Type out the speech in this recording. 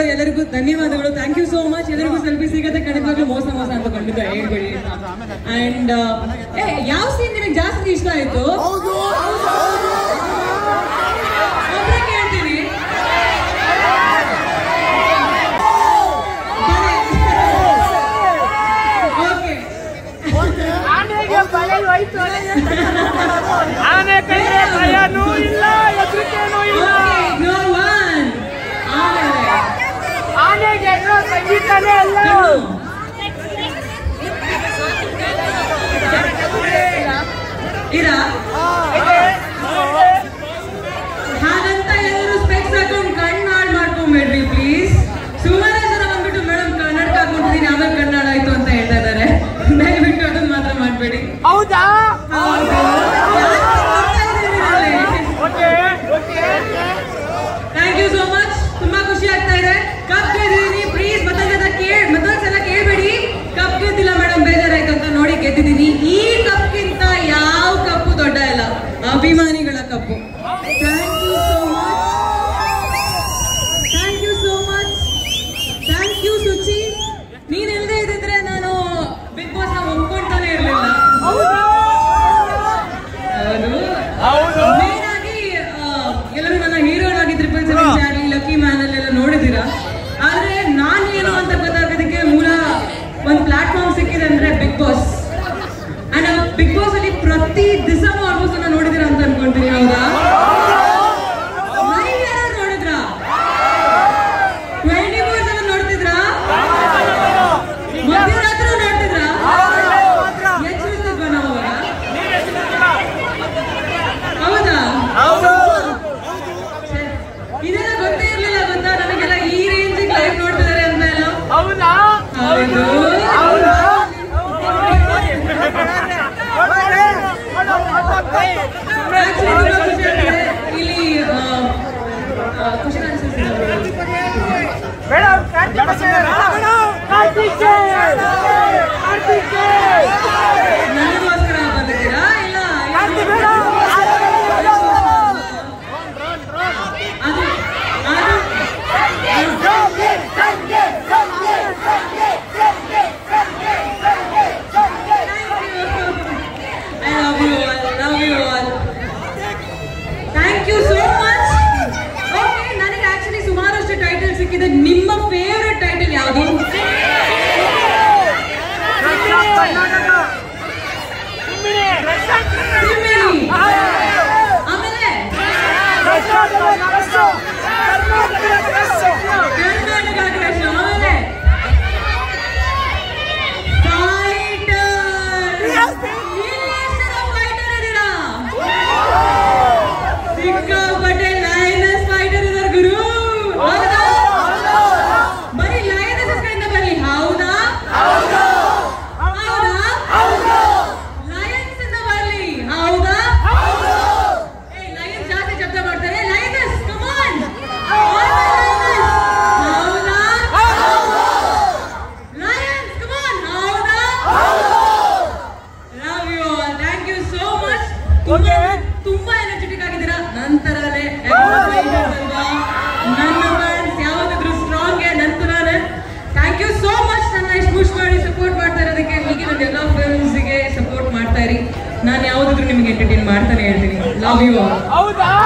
ಎಲ್ಲರಿಗೂ ಧನ್ಯವಾದಗಳು thank you so much ಎಲ್ಲರಿಗೂ ಸೆಲ್ಫಿ ಸಿಗತ್ತೆ ಖಂಡಿತವಾಗ್ಲೂ ಮೋಸ ಮೋಸ ಅಂತ ಖಂಡಿತ ಹೇಳ್ಬೇಡಿ ಅಂಡ್ ಯಾವ ಸೀನ್ ನಿಮಗೆ ಜಾಸ್ತಿ ಇಷ್ಟ ಆಯ್ತು ಒಬ್ರೇ ಕೇಳ್ತೀನಿ ಓಕೆ ಆನೆಗೆ ಭಯ ಹೋಯ್ತು ಆನೆ ಕಂಡ್ರೆ ಭಯನೂ ಇಲ್ಲ ಹೆದರಿಕೆನೂ ಇಲ್ಲ ನೋ ಒನ್ ಆಮೇಲೆ ಆನೆಗೆ ಹೆದರೋ ಸಂಗೀತನೇ ಅಲ್ಲ ಇರಾ ಹಾಗಂತ ಎಲ್ಲರೂ ಸ್ಪೆಕ್ಸ್ ಹಾಕೊಂಡು ಕಣ್ಣು ಹಾಳು ಮಾಡ್ಕೊಂಬೇಡ್ರಿ ಪ್ಲೀಸ್ ಸುಮಾರು ಜನ ಬಂದ್ಬಿಟ್ಟು ಮೇಡಮ್ ಕನ್ನಡಕ ಹಾಕೊಂಡಿದ್ದೀನಿ ಆಮೇಲೆ ಕನ್ನಡ ಆಯ್ತು ಅಂತ ಹೇಳ್ತಾ ಇದ್ದಾರೆ ದಯವಿಟ್ಟು ಅದನ್ನ ಮಾತ್ರ ಮಾಡಬೇಡಿ ಹೌದಾ okay okay thank you so much ತುಂಬಾ ಖುಷಿ ಆಗ್ತಾ ಇದೆ ಕಪ್ ಗೆದ್ದಿದ್ದೀನಿ ಪ್ಲೀಸ್ ಮತ್ತೊಂದ್ ಸಲ ಕೇಳ್ ಮತ್ತೊಂದ್ ಸಲ ಕೇಳ್ಬೇಡಿ ಕಪ್ ಗೆದ್ದಿಲ್ಲ ಮೇಡಮ್ ಬೇಜಾರಾಯ್ತು ಅಂತ ನೋಡಿ ಗೆದ್ದಿದ್ದೀನಿ ಈ ಕಪ್ಗಿಂತ ಯಾವ ಕಪ್ಪು ದೊಡ್ಡ ಇಲ್ಲ ಅಭಿಮಾನಿಗಳ ಕಪ್ಪು thank you so much thank you so much thank you Suchi ನೀನ್ ಇಲ್ಲದೆ ಇದ್ದಿದ್ರೆ ನಾನು ಬಿಗ್ ಬಾಸ್ ನ ಒಪ್ಕೊಂತಾನೆ ಇರ್ಲಿಲ್ಲ ಹೌದು ಹೌದು ಮೇನ್ ಆಗಿ ಆ, ಎಲ್ಲರೂ ನನ್ನ ಹೀರೋ ಆಗಿ triple seven Charlie lucky man ಅಲ್ಲೆಲ್ಲ ನೋಡಿದ್ದೀರಾ ಆದ್ರೆ ನಾನ್ ಏನು ಅಂತ ಗೊತ್ತಾಗೋದಕ್ಕೆ ಮೂಲ ಒಂದು ಪ್ಲಾಟ್ಫಾರ್ಮ್ ಸಿಕ್ಕಿದೆ ಅಂದ್ರೆ Bigg Boss and Bigg Boss ಅಲ್ಲಿ ಪ್ರತಿ ದಿವಸನೂ ಆಲ್ಮೋಸ್ಟ್ ಅನ್ನ ನೋಡಿದಿರಾ ಅಂತ ಅನ್ಕೊಂತೀನಿ ಹೌದಾ ಲೈವ್ ಯಾರು ನೋಡಿದ್ರಾ ಟ್ವೆಂಟಿ ಫೋರ್ ಸೆವೆನ್ ನೋಡ್ತಿದ್ರಾ ಮಧ್ಯರಾತ್ರಿ ನೋಡ್ತಿದ್ರಾ ಎಚ್ಚರಿಸ್ತಿದ್ವಾ ನಾವು ಅವಾಗ ಹೌದಾ ಹೌದು ಛೆ, ಇದೆಲ್ಲ ಗೊತ್ತೇ ಇರ್ಲಿಲ್ಲ ಗೊತ್ತಾ ನನಗೆಲ್ಲ ಈ ರೇಂಜ್ ಲೈವ್ ನೋಡ್ತಿದ್ದಾರೆ ಅಂತ ಎಲ್ಲ ಹೌದಾ ಹೌದು ಹೌದಾ Actually ತುಂಬಾ ಖುಷಿ ಆಗ್ತಿದೆ. ಇಲ್ಲಿ ಆ, ಆ, ಖುಷಿ ಅನ್ಸುತ್ತಿದೆ ಮೇಡಮ್ ಕಾರ್ತಿಕ್ ಕಾರ್ತಿಕ್ ನನಗೋಸ್ಕರ ಬಂದಿದ್ದೀರಾ ಇಲ್ಲ ಕಾರ್ತಿಕ್ ಅದು ಅದು I love you all. Love you all. Thank you so much. Okay, ನನಗೆ ಆಕ್ಚುಲಿ ಸುಮಾರಷ್ಟು ಟೈಟಲ್ ಸಿಕ್ಕಿದೆ ನಿಮ್ಮ ಫೇವರೆಟ್ ಟೈಟಲ್ ಯಾವುದು ತಿಮ್ಮಿಣಿ. ಆಮೇಲೆ ಕರ್ನಾಟಕ ಕ್ರಶ್ ಆಮೇಲೆ ಫೈಟರ್ ಫೈಟರ್ ಇದೀರಾ ಸಿಕ್ಕಾಪಟ್ಟೆ ಲಯನಸ್ ಫೈಟರ್ ಇದಾರೆ ಗುರು ಹೌದಾ ಬರೀ ಲಯನಸ್ ಕಡೆಯಿಂದ ಬರ್ಲಿ ಹೌದಾ ಹೌದಾ ಲಯನ್ಸ್ ಇಂದ ಬರ್ಲಿ ಹೌದಾ ಏ ಲಯನ್ಸ್ ಜಾಸ್ತಿ ಶಬ್ದ ಮಾಡ್ತಾರೆ ಲಯನಸ್ ಕಮ್ ಆನ್ ಹೌದಾ ಲಯನ್ಸ್ ಕಮ್ ಆನ್ ಹೌದಾ love you all thank you so much ತುಂಬಾ ತುಂಬಾ ಎನರ್ಜೆಟಿಕ್ ಆಗಿದ್ದೀರಾ ನಂತರನೇ ಅಲ್ವಾ ನನ್ನ ಫ್ಯಾನ್ಸ್ ಯಾವಾಗಿದ್ರು ಸ್ಟ್ರಾಂಗ್ ನಂತರನೇ ಥ್ಯಾಂಕ್ ಯು ಸೋ ಮಚ್ ನನ್ನ ಇಷ್ಟು ಪುಷ್ ಮಾಡಿ ಸಪೋರ್ಟ್ ಮಾಡ್ತಾ ಇರೋದಕ್ಕೆ ಹೀಗೆ ನನ್ನ ಎಲ್ಲ ಫಿಲ್ಮ್ಸ್ಗೆ ಸಪೋರ್ಟ್ ಮಾಡ್ತಾ ಇರಿ ನಾನು ಯಾವ್ದಾದ್ರು ನಿಮ್ಗೆ ಎಂಟರ್ಟೈನ್ ಮಾಡ್ತಾನೆ ಹೇಳ್ತೀನಿ ಲವ್ ಯು ಆಲ್ ಹೌದಾ